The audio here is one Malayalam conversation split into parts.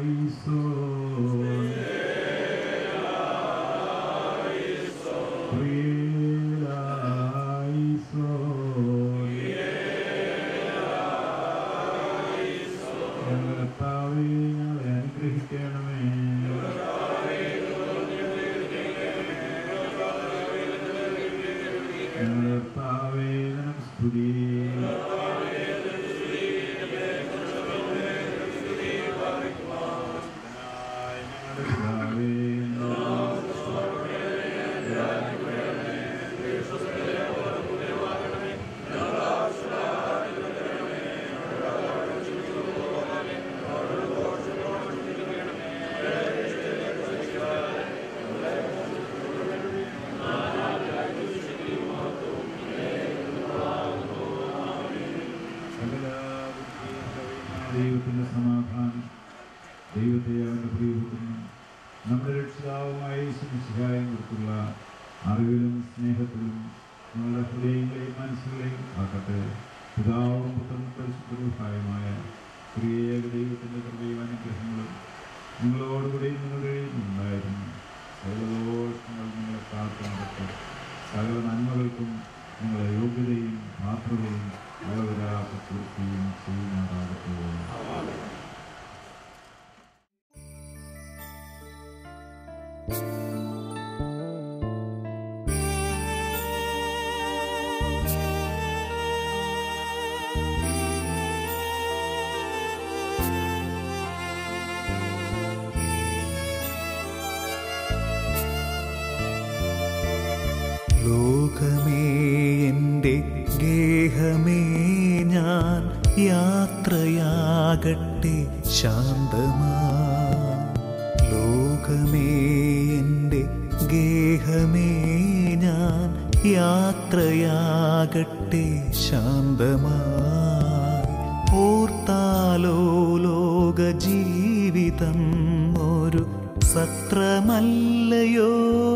കർത്താവേ ഞങ്ങളെ അനുഗ്രഹിക്കണമേ ഞങ്ങളുടെ കർത്താവേ നിനക്ക് സ്തുതി ഞങ്ങളുടെ പിതാവേ ദൈവത്തിന്റെ സമാധാനം ദൈവത്തെ അവന്റെ പ്രിയപ്പെട്ടു നമ്മുടെ രക്ഷിതാവുമായ യേശുമിശിഹായം കുറിച്ചുള്ള അറിവിലും സ്നേഹത്തിലും നമ്മുടെ ഹൃദയങ്ങളെയും മനസ്സുകളെയും ആക്കട്ടെ പിതാവും പുത്രനും പരിശുദ്ധമായ പ്രിയേക ദൈവത്തിന്റെ കൃപയും അനുഗ്രഹങ്ങളും നിങ്ങളോടുകൂടി നിങ്ങളുടെ ഉണ്ടായിരുന്നു സകലദോഷങ്ങൾ നിങ്ങളെ കാത്തു നടത്തും സകല നന്മകൾക്കും നിങ്ങളെ യോഗ്യതയും പാത്രതയും വളവരാത്ത പൂർത്തിയും ചെയ്യുന്നതാകട്ടെ ലോകമേ എൻ്റെ ഗേഹമേ ഞാൻ യാത്രയാകട്ടെ ശാന്തമാ ലോകമേ എൻ്റെ ഗേഹമേ ഞാൻ യാത്രയാകട്ടെ ശാന്തമായി ഓർത്താലോ ലോക ജീവിതം ഒരു സത്രമല്ലയോ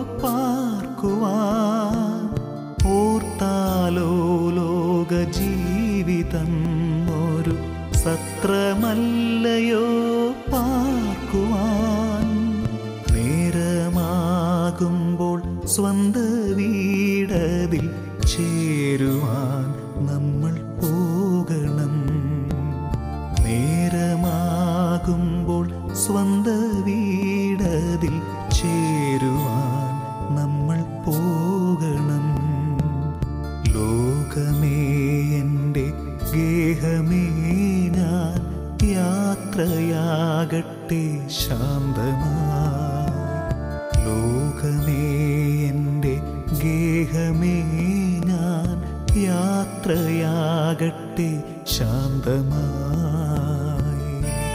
പാർക്കുവാൻ ഓർത്താലോ ലോക ജീവിതം ഒരു സത്രമല്ലയോ പാർക്കുവാൻ നേരമാകുമ്പോൾ സ്വന്ത വീടതിൽ ചേരുവാൻ നമ്മൾ പോകണം നേരമാകുമ്പോൾ സ്വന്ത വീടതിൽ ചേരുവാൻ നമ്മൾ പോകണം ലോകമേ എൻ്റെ ഗേഹമേ ഞാൻ യാത്രയാകട്ടെ ശാന്തമായി ലോകമേ എൻ്റെ ഗേഹമേ ഞാൻ യാത്രയാകട്ടെ ശാന്തമായി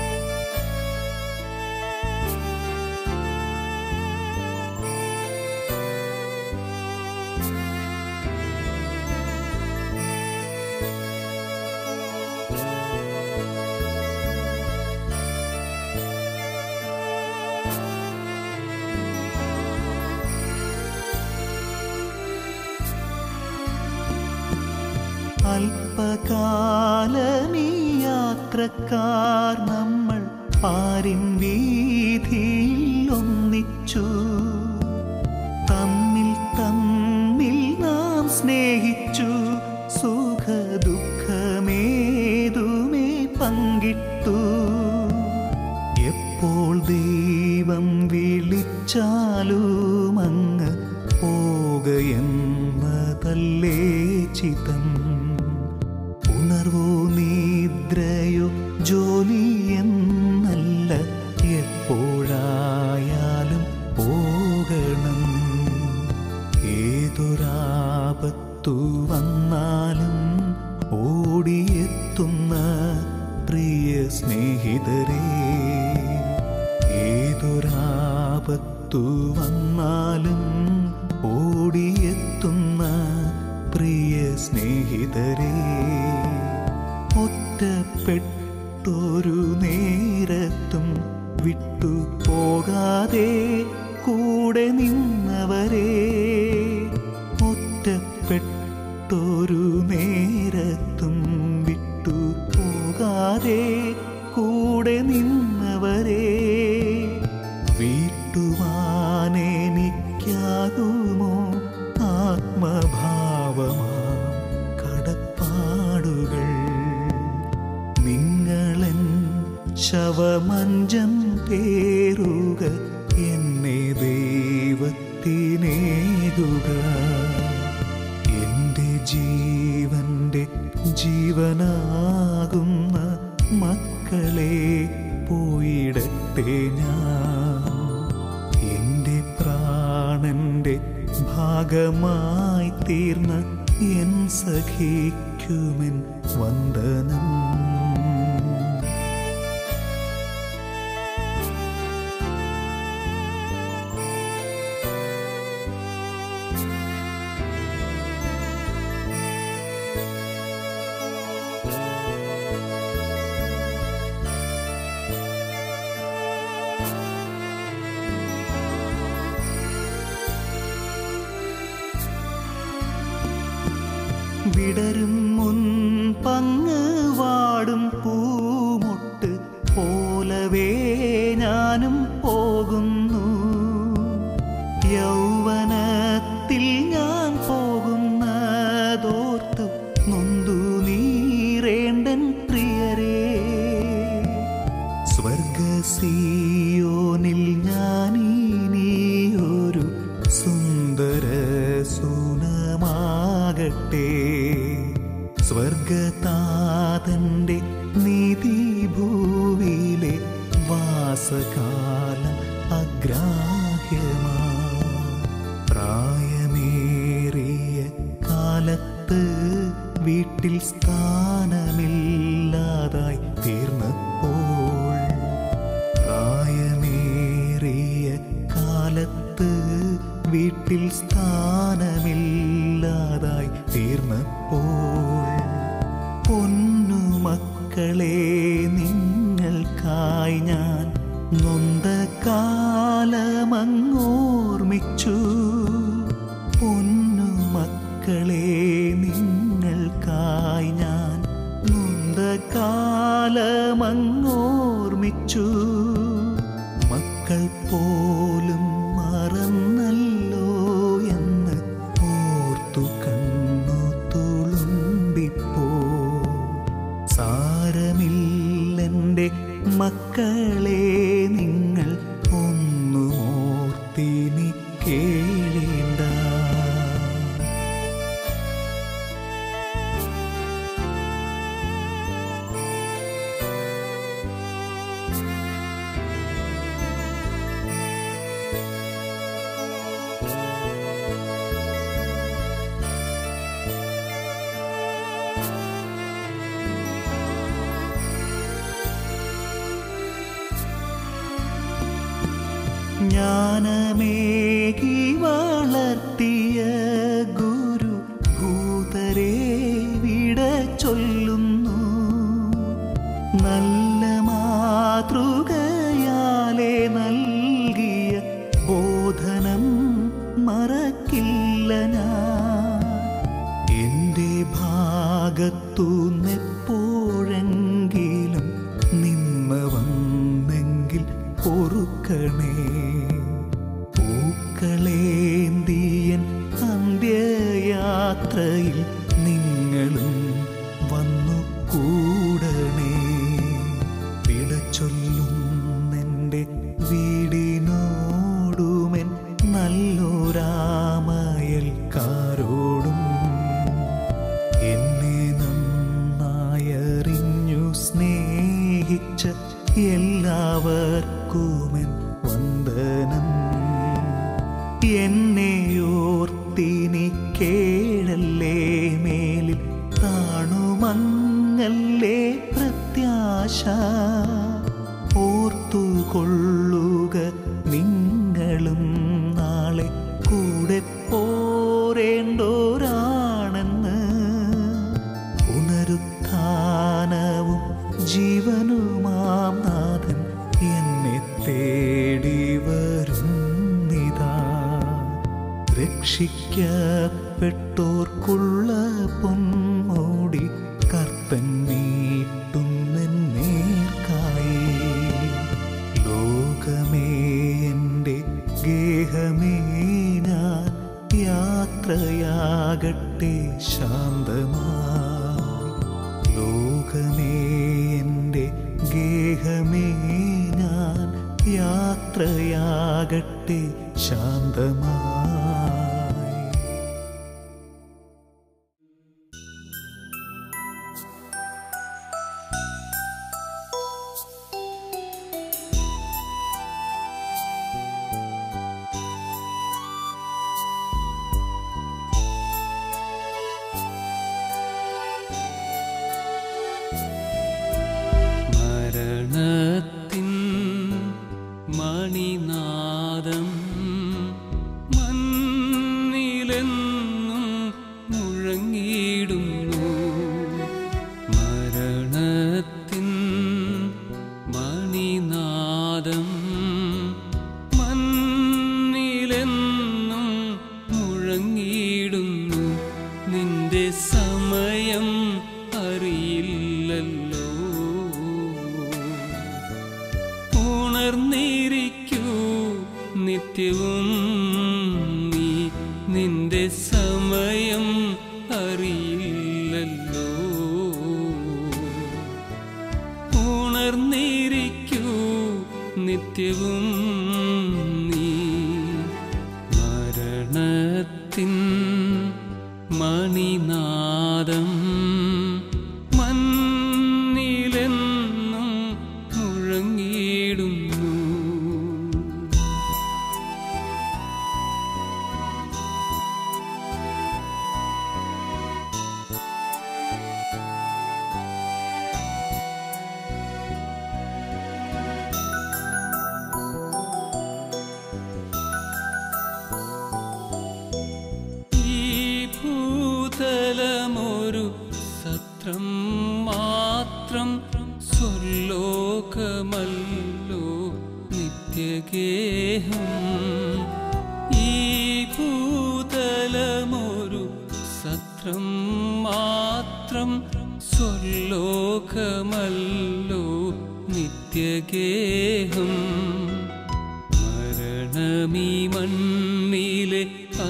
അല്പകാലമീ യാത്രക്കാർ നമ്മൾ പാരിൻ വീതിയിൽ ഒന്നിച്ചു തമ്മിൽ തമ്മിൽ നാം സ്നേഹിച്ചു സുഖ ദുഃഖമേതുമേ പങ്കിട്ടു എപ്പോൾ ദൈവം വിളിച്ചാലും അങ്ങ് പോകയെന്നതല്ലേ ചിതം ഉണർവോ നിദ്രയോ ജോലി എന്നല്ല എപ്പോഴായാലും പോകണം ഏതൊരാപത്തു വന്നാലും ഓടിയെത്തുന്ന പ്രിയ സ്നേഹിതരേ ഏതൊരാപത്തു വന്നാലും ഓടിയെത്തുന്ന പ്രിയ സ്നേഹിതരേ ഒറ്റപ്പെട്ടൊരു നേരത്തും വിട്ടു പോകാതെ കൂടെ നിന്നവരെ ഒറ്റപ്പെട്ടൊരു നേരത്തും വിട്ടു പോകാതെ കൂടെ നിന്നവരെ ശവമഞ്ചം പേറുക എന്നെ ദൈവത്തിനേകുക എന്റെ ജീവന്റെ ജീവനാകുന്ന മക്കളെ പോയിടട്ടെ ഞാൻ എന്റെ പ്രാണന്റെ ഭാഗമായി തീർന്ന എൻ സഖിക്കുമെൻ വന്ദനം വിടരും മുൻ പങ്ങ് വാടും പൂമൊട്ട് പോലവേ ഞാനും പോകുന്നു യൗവനത്തിൽ ഞാൻ പോകുന്നതോർത്തു നൊന്തു നീറേണ്ടൻ പ്രിയരേ സ്വർഗസിയോനിൽ ഞാനിനിയൊരു സുന്ദര സുനമാകട്ടെ സ്വർഗതാതന്റെ നീതി ഭൂവിലെ വാസകാലം അഗ്രാഹ്യമാ പ്രായമേറിയ കാലത്ത് വീട്ടിൽ സ്ഥാനമില്ലാതായി തീർന്നപ്പോൾ പ്രായമേറിയ കാലത്ത് വീട്ടിൽ സ്ഥാനമില്ലാതായി തീർന്നപ്പോൾ പൊന്നു മക്കളെ നിങ്ങൾക്കായി ഞാൻ നൊന്ത കാലമങ്ങോർമിച്ചു പൊന്നു മക്കളെ നിങ്ങൾക്കായി ഞാൻ നൊന്ത കാലമങ്ങോർമിച്ചു മക്കൾ പോലും മറന്നല്ലോ എന്ന് ഓർത്തു കണ്ണു തുളുമ്പിപ്പോ സാരമില്ലെൻ്റെ മക്കളെ നിങ്ങൾ ഒന്നും ഓർത്തിനി കേളേണ്ട ജ്ഞാനമേകി വളർത്തിയ ഗുരു ഭൂതരെ വിട ചൊല്ലുന്നു നല്ല മാതൃകയാലെ നൽകിയ ബോധനം മറക്കില്ല ഞാൻ എന്റെ ഭാഗത്തു നെപ്പോഴെങ്കിലും നിന്ന വന്നെങ്കിൽ പൊറുക്കണേ പൂക്കളേന്തിയൻ അന്ത്യയാത്രയിൽ നിങ്ങളും വന്നു കൂടണേ വിട ചൊല്ലുന്നെൻ്റെ വീടിനോടുമെൻ നല്ലൊരാമയൽക്കാരോടും എന്നെ നന്നായറിഞ്ഞു സ്നേഹിച്ച എല്ലാവർക്കുമെൻ വന്ദനം എന്നെയോർത്തിനി കേഴല്ലേ മേലിൽ താണുമങ്ങല്ലേ പ്രത്യാശ ഓർത്തുകൊള്ളുക നിങ്ങളും നാളെ കൂടെ പോരേണ്ടോരാണെന്ന് പുനരുത്ഥാനവും ജീവനുമാം നാഥൻ എന്നെ തേടി വരുന്നിതാ രക്ഷിക്കപ്പെട്ടോർക്കുള്ള പൊന്മോടി കർത്തൻ നീട്ടുന്നേർക്കായി ലോകമേ എൻ്റെ ഗേഹമേ ഞാൻ യാത്രയാകട്ടെ ശാന്തമായി ലോകമേ എൻ്റെ ഗേഹമേ ഞാൻ യാത്രയാകട്ടെ ശാന്തമായി മരണത്തിൻ മണിനാദം മണ്ണിലെന്നും മുഴങ്ങിയിടുന്നു മരണത്തിൻ മണിനാദം മണ്ണിലെന്നും മുഴങ്ങിയിടുന്നു നിന്റെ സമയം അറിയില്ലല്ലോ ഉണർന്നിരിക്കൂ നിത്യവും നീ നിന്റെ സമയം അറിയില്ലല്ലോ ഉണർന്നിരിക്കൂ നിത്യവും നീ മരണത്തിൻ മണിനാദം മണ്ണിലെന്നും മുഴങ്ങിയിടുന്നു ഈ ഭൂതലമൊരു സത്രം മാത്രം സ്വർലോകമല്ലോ നിത്യഗേഹം ഈ ഭൂതലമൊരു സത്രം മാത്രം സ്വർലോകമല്ലോ നിത്യഗേഹം മരണമീ മണ്ണിലെ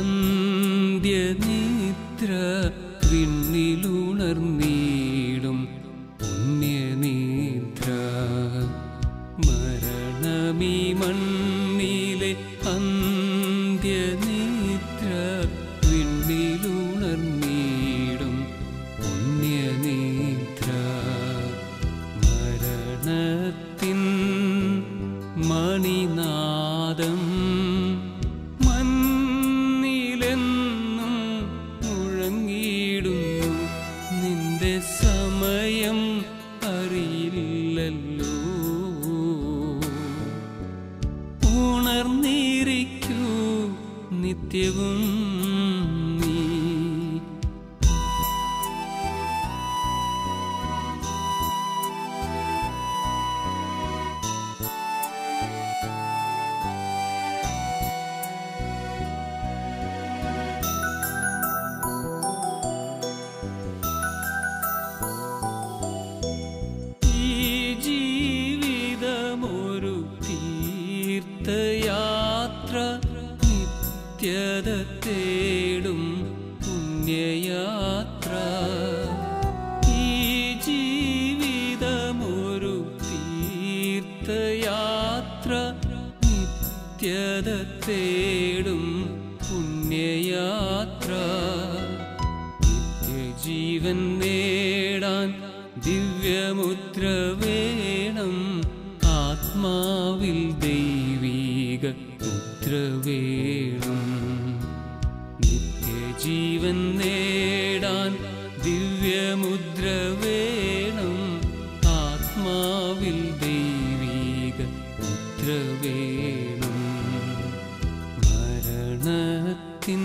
അന്ത്യനിദ്ര വിണ്ണിലുണർന്നീടും പുണ്യനിദ്ര മരണമീ മണ്ണിലെ അന്ത്യനിദ്ര വിണ്ണിലുണർന്നീടും പുണ്യനിദ്ര മരണത്തിൻ മണിനാദം മണ്ണിലെന്നും മുഴങ്ങിയിടുന്നു നിന്റെ സമയം അറിയില്ലല്ലോ ഉണർന്നിരിക്കൂ നിത്യവും നീ ഈ ജീവിതമൊരു തീർത്ഥയാത്ര നിത്യത തേടും പുണ്യയാത്ര ഈ ജീവിതമൊരു തീർത്ഥയാത്ര നിത്യത തേടും പുണ്യയാത്ര നിത്യജീവൻ നേടാൻ ദിവ്യമുദ്ര വേണം ആത്മാവിൽ ദൈവീക മുദ്ര വേണം നിത്യജീവൻ നേടാൻ ദിവ്യമുദ്ര വേണം ആത്മാവിൽ ദൈവീക മുദ്ര വേണം മരണത്തിൻ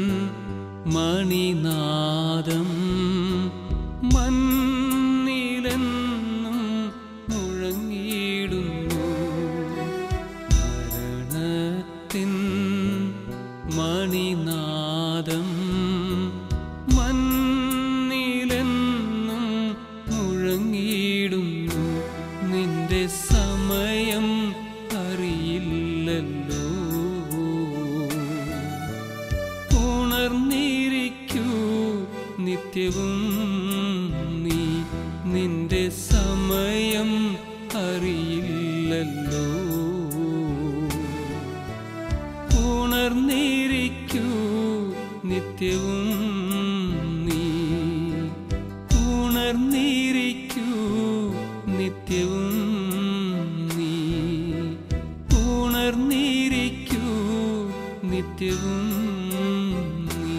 മണിനാദം മണ്ണിലെന്നും മുഴങ്ങിയിടുന്നു മരണത്തിൻ മണിനാദം മണ്ണിലെന്നും മുഴങ്ങിയിടുന്നു നിന്റെ സമയം അറിയില്ല ഇല്ലല്ലോ ഉണർന്നിരിക്കൂ നിത്യവും നീ ഉണർന്നിരിക്കൂ നിത്യവും നീ ഉണർന്നിരിക്കൂ നിത്യവും നീ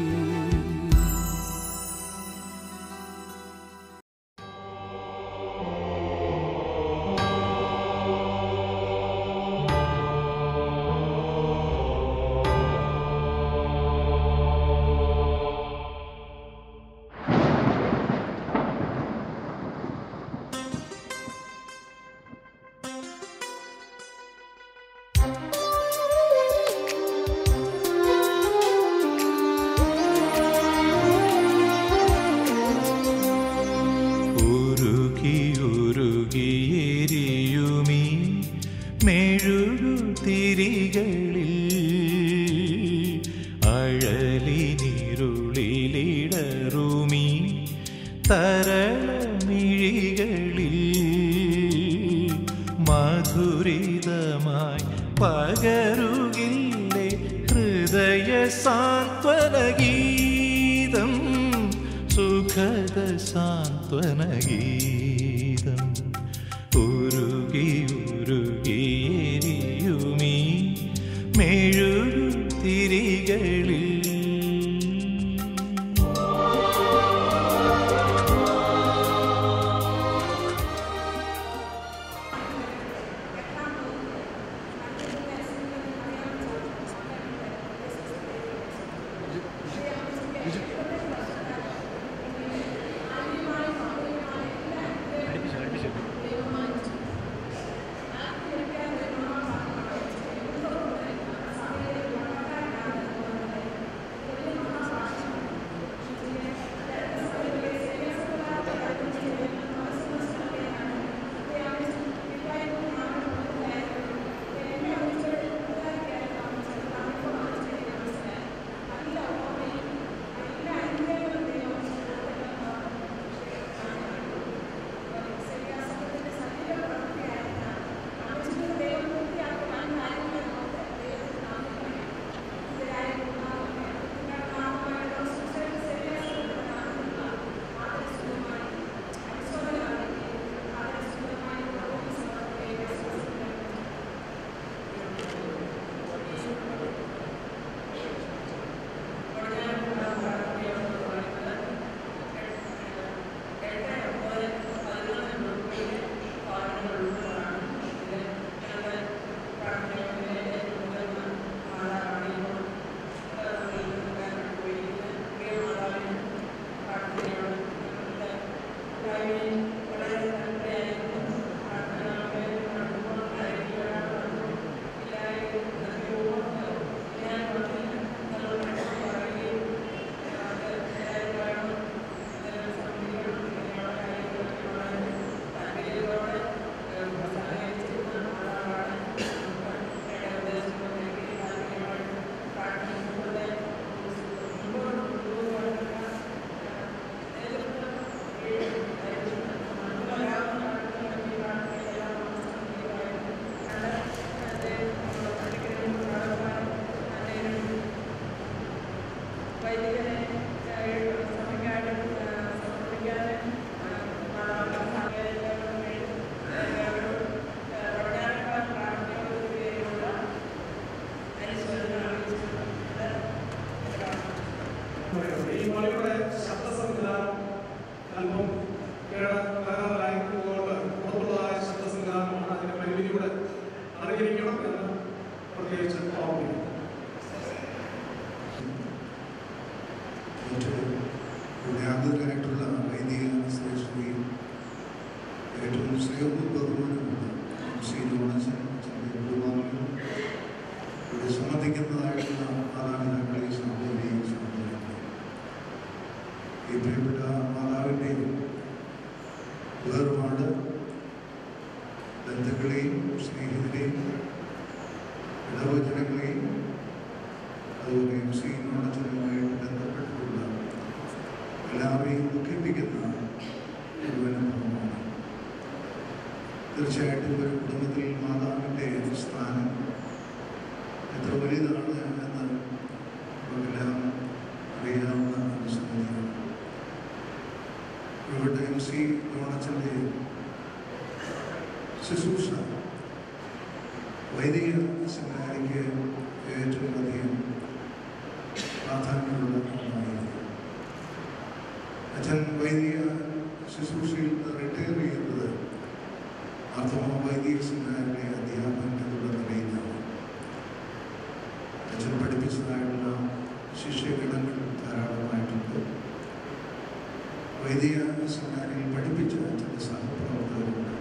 ഉരുകി ഉരുകിയെരിയുമീ മെഴുകു തിരികളിൽ അഴലിനിരുളിലിടറുമീ തരളമിഴികളിൽ മധുരിതമായി പകരുകില്ലേ ഹൃദയ സാന്ത്വനഗീതം സുഖദ സാന്ത്വനഗീതം ഉരുകി ഉരുകിയെരിയുമീ മെഴുകു തിരികളിൽ ഈ മണിയുടെ ശബ്ദ സംവിധാനം അല്പം തകരാറായിരിക്കുമ്പോൾ പുറത്തുള്ളതായ ശബ്ദ സംവിധാനമാണ് അതിന്റെ പരിമിതി കൂടെ അറിഞ്ഞിരിക്കണം എന്ന് പ്രത്യേകിച്ച് ഓർമ്മിക്കുന്നു വ്യാപകരായിട്ടുള്ള വൈദിക ശ്രേഷ്ഠയും ഏറ്റവും സ്നേഹവും ബഹുമാനമുള്ള ശ്രീ ജോണസൻ കുടുംബാംഗങ്ങളും ഇവിടെ സംബന്ധിക്കുന്നതായിട്ടുള്ള മാതാപിതാക്കളെ സഹോദരിയും സഹോദരങ്ങളെ ഈ പ്രിയപ്പെട്ട മാതാവിൻ്റെ വേർപാട് ബന്ധുക്കളെയും സ്നേഹിതരെയും ഇടവചനങ്ങളെയും അതുപോലെ എം സി നോണച്ചനുമായിട്ട് ബന്ധപ്പെട്ടിട്ടുള്ള എല്ലാവരെയും ദുഃഖിപ്പിക്കുന്ന ഒരു അനുഭവമാണ് തീർച്ചയായിട്ടും ഒരു കുടുംബത്തിൽ മാതാവിൻ്റെ സ്ഥാനം എത്ര വലുതാണ് എന്ന് നമുക്കെല്ലാം അറിയാവുന്ന ഒരു സംഗതിയാണ് ഇവിടെ എം സി ജോണച്ചൻ്റെ ശുശ്രൂഷ വൈദിക സെമിനാരിക്ക് ഏറ്റവും അധികം പ്രാധാന്യമുള്ള ഒന്നായിരുന്നു അച്ഛൻ വൈദിക ശുശ്രൂഷയിൽ നിന്ന് റിട്ടയർ ചെയ്യുന്നത് അർത്ഥമോ വൈദിക സെമിനാരിലെ അധ്യാപകൻ എന്നുള്ള നിലയിലാണ് അച്ഛൻ പഠിപ്പിച്ചതായിട്ടുള്ള ശിഷ്യഗണങ്ങൾ ധാരാളമായിട്ടുണ്ട് വൈദിക സെമിനാരിയിൽ പഠിപ്പിച്ച അച്ഛൻ്റെ സഹപ്രവർത്തകരുണ്ട്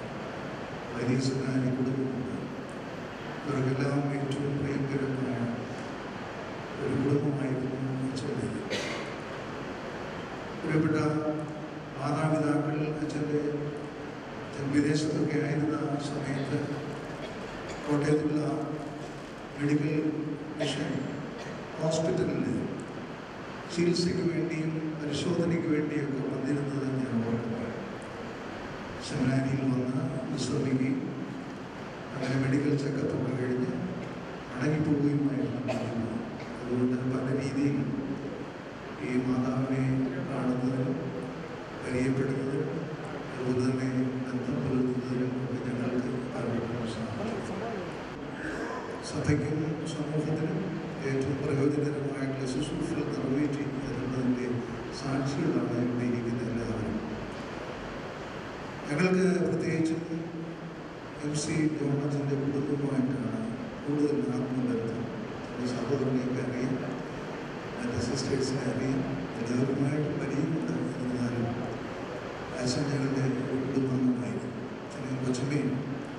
വൈദിക സെമിനാരി കുടുംബമുണ്ട് ഇവർക്കെല്ലാം ഏറ്റവും പ്രിയങ്കരമായ ഒരു കുടുംബമായിരുന്നു അച്ഛൻ്റെ പ്രിയപ്പെട്ട മാതാപിതാക്കൾ അച്ഛൻ്റെ അച്ഛൻ വിദേശത്തൊക്കെ ആയിരുന്ന സമയത്ത് കോട്ടയത്തുള്ള മെഡിക്കൽ മിഷൻ ഹോസ്പിറ്റലിൽ ചികിത്സയ്ക്ക് വേണ്ടിയും പരിശോധനയ്ക്ക് വേണ്ടിയൊക്കെ വന്നിരുന്നത് ഞാൻ ഓർക്കുന്നത് സെമിനാരിയിൽ വന്ന് വിശ്രമിക്കുകയും അങ്ങനെ മെഡിക്കൽ ചെക്കപ്പ് ഒക്കെ കഴിഞ്ഞ് മടങ്ങിപ്പോവുകയുമായിരുന്നു പതിവ്. അതുകൊണ്ട് പല രീതിയിൽ ഈ മാതാവിനെ കാണുന്നതിനും പരിചയപ്പെടുന്നതിനും അതുപോലെ തന്നെ ബന്ധം പുലർത്തുന്നതിനും ഒക്കെ ഞങ്ങൾക്ക് പലപ്പോഴും സാധിക്കും സഭയ്ക്കും സമൂഹത്തിനും ഏറ്റവും പ്രയോജനകരമായിട്ടുള്ള ശുശ്രൂഷകൾ നിറവേറ്റി എന്നുള്ളതിൻ്റെ സാക്ഷികളാണ് ഇവിടെ ഇരിക്കുന്ന എല്ലാവരും ഞങ്ങൾക്ക് പ്രത്യേകിച്ചും എം സി ജോണസിൻ്റെ കുടുംബമായിട്ടാണ് കൂടുതൽ ആത്മബന്ധം എൻ്റെ സഹോദരനെയൊക്കെ അറിയാം എൻ്റെ സിസ്റ്റേഴ്സിനെ അറിയാം എല്ലാവരുമായിട്ട് പരിചയമുണ്ട് എന്നിരുന്നാലും അച്ഛൻ ഞങ്ങളുടെ ഒരു കുടുംബാംഗമായിരുന്നു അച്ഛനെയും കൊച്ചമ്മയും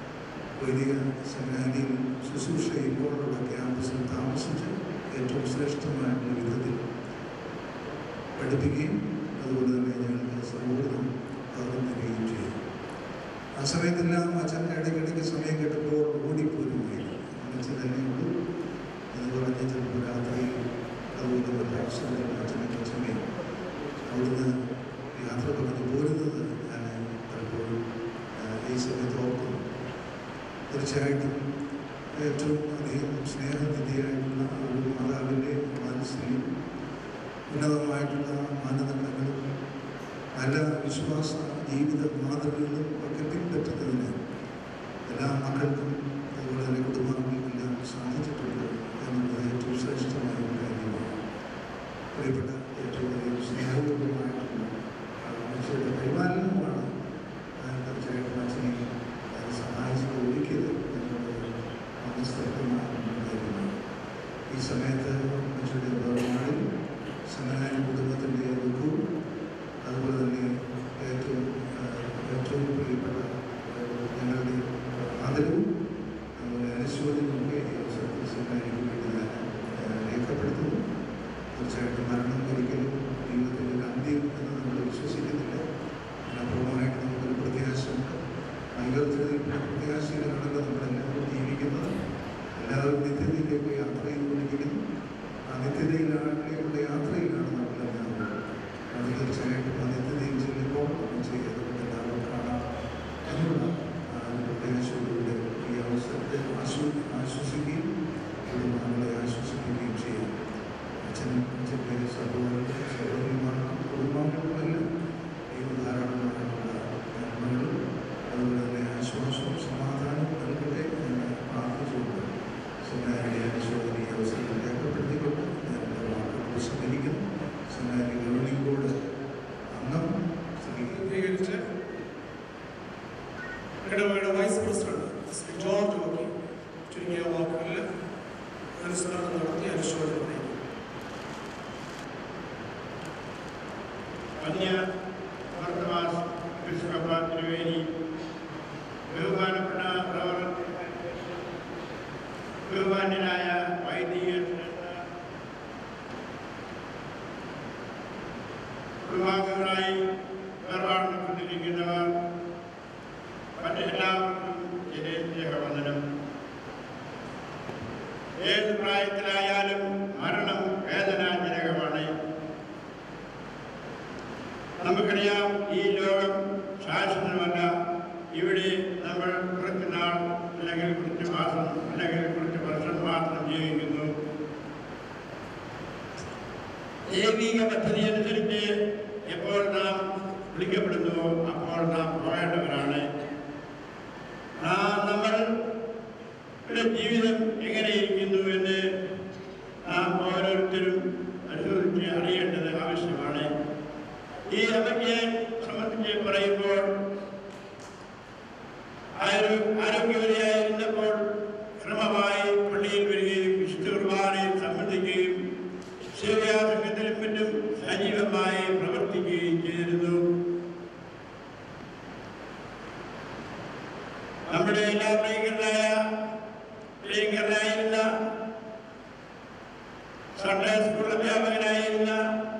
വൈദിക സെമിനാരിയിൽ ശുശ്രൂഷ ചെയ്യുമ്പോഴുള്ള ക്യാമ്പസിൽ താമസിച്ച് ഏറ്റവും ശ്രേഷ്ഠമായിട്ടുള്ള വിധത്തിൽ പഠിപ്പിക്കുകയും അതുപോലെ തന്നെ ഞങ്ങൾക്ക് സൗഹൃദം പകർന്നു തരികയും ചെയ്തു ആ സമയത്തെല്ലാം അച്ഛൻ്റെ ഇടയ്ക്കിടയ്ക്ക് സമയം കിട്ടുമ്പോൾ ഓടിപ്പോരുമായിരുന്നു അച്ഛൻ തന്നെ ഉള്ളൂ എന്ന് പറഞ്ഞ് ചിലപ്പോൾ രാത്രി അതുപോലെ ഒരു അവസരത്തിൽ അച്ഛനെ കൊച്ചമ്മയും അവിടുന്ന് യാത്ര പറഞ്ഞു പോരുന്നത് ഞാൻ പലപ്പോഴും ആ, ഈ സമയത്ത് ഓർക്കുന്നു തീർച്ചയായിട്ടും ഏറ്റവും അധികം സ്നേഹനിധിയായിട്ടുള്ള ഒരു മാതാവിൻ്റെ മനസ്സിലും ഉന്നതമായിട്ടുള്ള മാനദണ്ഡങ്ങളും നല്ല വിശ്വാസ ജീവിത മാതൃകകളും ഒക്കെ പിൻപറ്റുന്നതിന് എല്ലാ മക്കൾക്കും അതുപോലെ തന്നെ കുടുംബാംഗങ്ങൾക്കെല്ലാം സാധിച്ചിട്ടുണ്ട് എന്നുള്ളത് ഏറ്റവും ശ്രേഷ്ഠമായ ഒരു കാര്യമാണ് പ്രിയപ്പെട്ട ഏറ്റവും അധികം സ്നേഹപൂർവ്വമായിട്ടുള്ള അച്ഛയുടെ പരിപാലനമാണ് ആ, തീർച്ചയായിട്ടും അച്ഛനെ അത് സഹായിച്ചത് ഒരിക്കലും എന്നുള്ളത് മനസ്സിലാക്കുന്ന കാര്യമാണ് ഈ സമയത്ത് അച്ഛയുടെ വേർപാടിൽ സെമിനാരി കുടുംബത്തിൻ്റെ ദുഃഖവും അതുപോലെ തന്നെ ഏറ്റവും ആ, ഏറ്റവും പ്രിയപ്പെട്ട ആ, ഞങ്ങളുടെ ആദരവും അതുപോലെ അനുശോചനമൊക്കെ ഈ അവസരത്തിൽ സെമിനാരിക്ക് വേണ്ടി ഞാൻ ആ, രേഖപ്പെടുത്തുന്നു തീർച്ചയായിട്ടും മരണം ഒരിക്കലും ജീവിതത്തിൻ്റെ ഒരു അന്ത്യം എന്ന് നമ്മൾ വിശ്വസിക്കുന്നില്ല അതിനപ്പുറമായിട്ട് നമുക്കൊരു പ്രത്യാശയുണ്ട് ഐകൃത്യത്തിൽ പ്രത്യാശയിലാണല്ലോ നമ്മളെല്ലാവരും ജീവിക്കുന്നത് എല്ലാവരും നിത്യതയിലേക്ക് യാത്ര ചെയ്തുകൊണ്ടിരിക്കുന്നു ആ നിത്യതയിലുള്ള യാത്രയിലാണ് നമ്മളെല്ലാവരും അത് തീർച്ചയായിട്ടും ആ നിത്യതയിൽ ചെല്ലുമ്പോൾ നമ്മൾ ചെയ്തത് എല്ലാവരും കാണാം എന്നുള്ള ആ ഒരു പ്രത്യാശയോടുകൂടെ ഈ അവസരത്തെ ആശ്വ ആശ്വസിക്കുകയും കുടുംബാംഗങ്ങളെ ആശ്വസിപ്പിക്കുകയും ചെയ്യാം അച്ഛനും അച്ഛൻ്റെ സഹോദരനും സഹോദരിമാർക്കും കുടുംബാംഗങ്ങൾക്കുമെല്ലാം ഈ ധാരാളമായിട്ടുള്ള നന്മകളും അതുപോലെ തന്നെ ആശ്വാസവും സമാധാനവും നൽകട്ടെ എന്ന് പ്രാർത്ഥിച്ചുകൊണ്ട് സെമിനാരിയുടെ അനുശോചന ഈ അവസരത്തിൽ രേഖപ്പെടുത്തിക്കൊണ്ട് ഞാൻ എൻ്റെ വാക്കുകൾ ഉപസംഹരിക്കുന്നു സെമിനാരി ഗവർണിംഗ് ബോർഡ് അംഗം ശ്രീ കേന്ദ്രീകരിച്ച് ഇടവകയുടെ vice president Shri George Vakki ചുരുങ്ങിയ വാക്കുകളിൽ അനുസ്മരണം നടത്തി അനുശോചനം അറിയിക്കും അന്യ വർത്തമാസ് ബിഷപ്പ് തിരുവേനി ബഹുമാനപ്പെട്ട റവർ ബഹുമാന്യനായ വൈദിക കുടുംബാംഗങ്ങളായി വേർപാടിനെപ്പെട്ടിരിക്കുന്നവർ മറ്റെല്ലാവർക്കും എന്റെ സ്നേഹവന്ദനം ഏത് പ്രായത്തിലായാലും മരണം വേദനാജനകമാണ് നമുക്കറിയാം ഈ ലോകം ശാശ്വതമല്ല ഇവിടെ നമ്മൾ അല്ലെങ്കിൽ കുറച്ച് മാസം അല്ലെങ്കിൽ കുറച്ച് വർഷം മാത്രം ജീവിക്കുന്നു ദൈവിക പദ്ധതി അനുസരിച്ച് എപ്പോൾ നാം വിളിക്കപ്പെടുന്നുവോ അപ്പോൾ നാം പോകേണ്ടവരാണ് നാം നമ്മളുടെ ജീവിതം എങ്ങനെയിരിക്കുന്നു എന്ന് നാം ഓരോരുത്തരും പരിശോധിച്ച് അറിയേണ്ടത് ആവശ്യമാണ് ഈ അവജ്ഞയെ സംബന്ധിച്ച് പറയുമ്പോൾ ആരോ- ആരോഗ്യവതിയായിരുന്നപ്പോൾ ക്രമമായി പള്ളിയിൽ വരികയും വിശുദ്ധ കുർബാനയിൽ സംബന്ധിക്കുകയും സേവ്യാസംഘത്തിലും മറ്റും സജീവമായി പ്രവർത്തിക്കുകയും ചെയ്തിരുന്നു നമ്മുടെ എല്ലാ പ്രിയങ്കരായ പ്രിയങ്കരായിരുന്ന സൺഡേ സ്കൂൾ അധ്യാപകനായിരുന്ന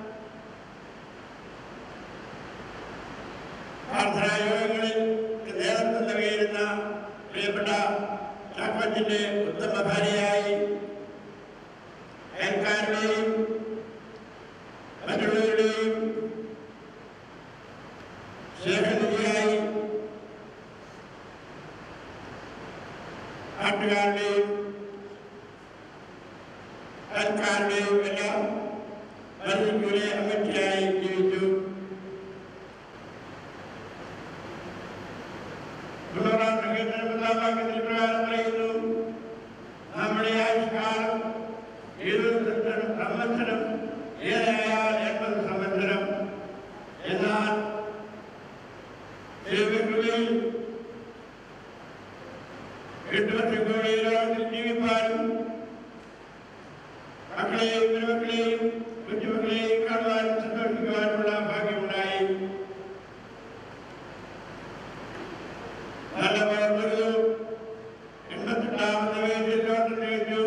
പ്രാർത്ഥനായോഗങ്ങളിൽ നേതൃത്വം നൽകിയിരുന്ന പ്രിയപ്പെട്ട ചാക്കോച്ചിന്റെ ഉത്തമ ഭാര്യയായി അയൽക്കാരുടെയും മറ്റുള്ളവരുടെയും സ്നേഹനിധിയായി നാട്ടുകാരുടെയും അയൽക്കാരുടെയും എല്ലാം മരുന്നിക്കൂലെ അമ്മയ്ക്കായി ജീവിച്ചു തൊണ്ണൂറാം സംഗീതത്തിന് പത്താം വാക്യത്തിൽ പ്രകാരം പറയുന്നു നമ്മുടെ ആയുഷ്കാലം ഇരുപത് സംവത്സരം ഏറെയായാൽ എൺപത് സംവത്സരം എന്നാൽ ദൈവകൃപയിൽ എട്ട് വർഷം കൂടി ഈ ലോകത്തിൽ ജീവിപ്പാനും മക്കളെയും മരുമക്കളെയും കൊച്ചുമക്കളെയും കാണുവാനും സന്തോഷിക്കുവാനുമുള്ള ഭാഗ്യമുണ്ടായി നല്ല വളർന്നു എൺപത്തെട്ടാമത്തെ വയസ്സിൽ ലോകം തികച്ചു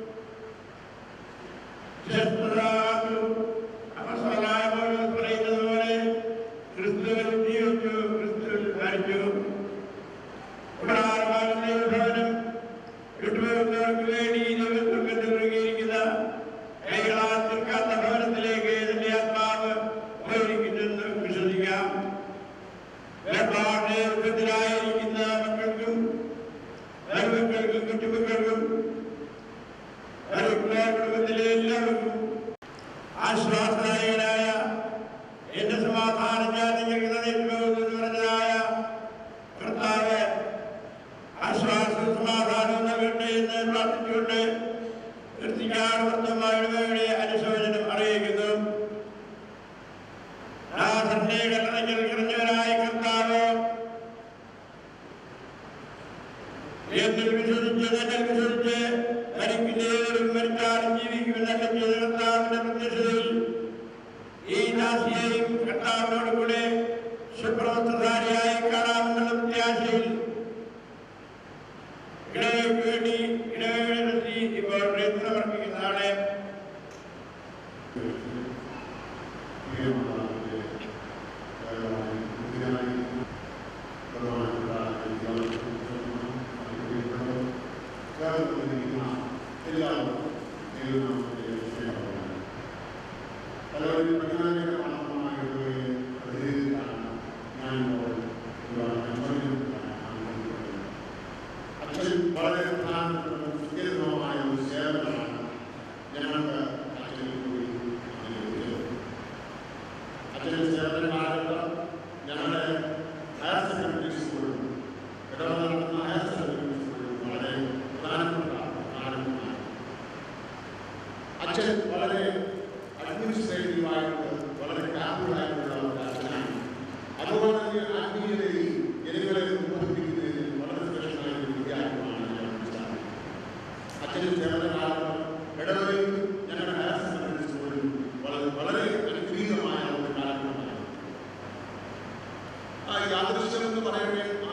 ശസ്ത്രരാജു അപസ്വലായ പൗലോസ് പറയുന്നത് പോലെ ക്രിസ്തുവിൽ ജീവിച്ചു ക്രിസ്തുവിൽ മരിച്ചു കൂടാരമാകുന്ന ഭവനം വിട്ടുപോകുന്നവർക്ക് വേണ്ടി ദൈവസ്വർഗത്തിൽ ഒരുങ്ങിയിരിക്കുന്ന കൈകളാൽ തീർക്കാത്ത ഭവനത്തിലേക്ക് ഇതിന്റെ ആത്മാവ് പോയിരിക്കുന്നെന്ന് വിശ്വസിക്കാം വേർപാടിന്റെ ദുഃഖത്തിലായിരിക്കുന്ന മക്കൾക്കും മരുമക്കൾക്കും കുട്ടിമക്കൾക്കും മരുമക്കളെ കുടുംബത്തിലെ എല്ലാവർക്കും ആശ്വാസനായകനായ എന്റെ സമാധാനം ഞാൻ നിങ്ങൾക്ക് തന്നിട്ട് പോകുന്നു എന്ന് പറഞ്ഞതായ കർത്താവ് ആശ്വാസവും സമാധാനവും നൽകട്ടെ എന്ന് പ്രാർത്ഥിച്ചുകൊണ്ട് കൃത്യകാർമ്മയുടെ അനുശോചനം അറിയിക്കുന്നു നാഥന്റെ കല്ലറയ്ക്കൽ കിടന്നവനായ കർത്താവ് എന്നിൽ വിശ്വസിച്ച് തന്നെ വിശ്വസിച്ച് മരിക്കുന്നവരും മരിച്ചാലും ജീവിക്കുമെന്നൊക്കെ ചെയ്ത കർത്താവിന്റെ പ്രത്യക്ഷതയിൽ ഈ ദാസിയെയും കർത്താവിനോട് കൂടെ ശുഭ്രവസ്ത്രധാരിയായി കാണാമെന്നുള്ള പ്രത്യാശയിൽ ഇടവയ്ക്ക് വേണ്ടി ഇടവയുടെ നടത്തി ഇപ്പോൾ പ്രീതി സമർപ്പിക്കുന്നതാണ് അച്ഛൻ വളരെ പ്രധാനപ്പെട്ട സുഖകരമായ ഒരു സേവനമാണ് ഞങ്ങൾക്ക് അച്ഛനിൽ കൂടി ലഭിച്ചത് അച്ഛൻ്റെ സേവന കാലത്ത് ഞങ്ങളുടെ ഹയർ സെക്കൻഡറി സ്കൂളും ഇടവ നടത്തുന്ന ഹയർ സെക്കൻഡറി സ്കൂളും വളരെ പ്രധാനപ്പെട്ട കാരണമാണ് അച്ഛൻ വളരെ അഡ്മിനിസ്ട്രേറ്റീവായിട്ട് വളരെ കാപ്പുകളായിട്ടുള്ള ഒരു അച്ഛനാണ് അതുപോലെ തന്നെ ആത്മീയതയിൽ ജനങ്ങളെ ബോധിപ്പിക്കുന്നതിൽ വളരെ ശ്രേഷ്ഠമായ ഒരു വിദ്യാർത്ഥിയാണ് ഞാൻ മനസ്സിലാക്കുന്നത് അച്ഛൻ്റെ സേവനകാലത്ത് ഇടവയിൽ ഞങ്ങളുടെ ഹയർ സെക്കൻഡറി സ്കൂളിൽ വളരെ വളരെ അനുഗ്രഹീതമായ ഒരു കാലഘട്ടമാണ് ആ യാദൃശ്യം എന്ന് പറയട്ടെ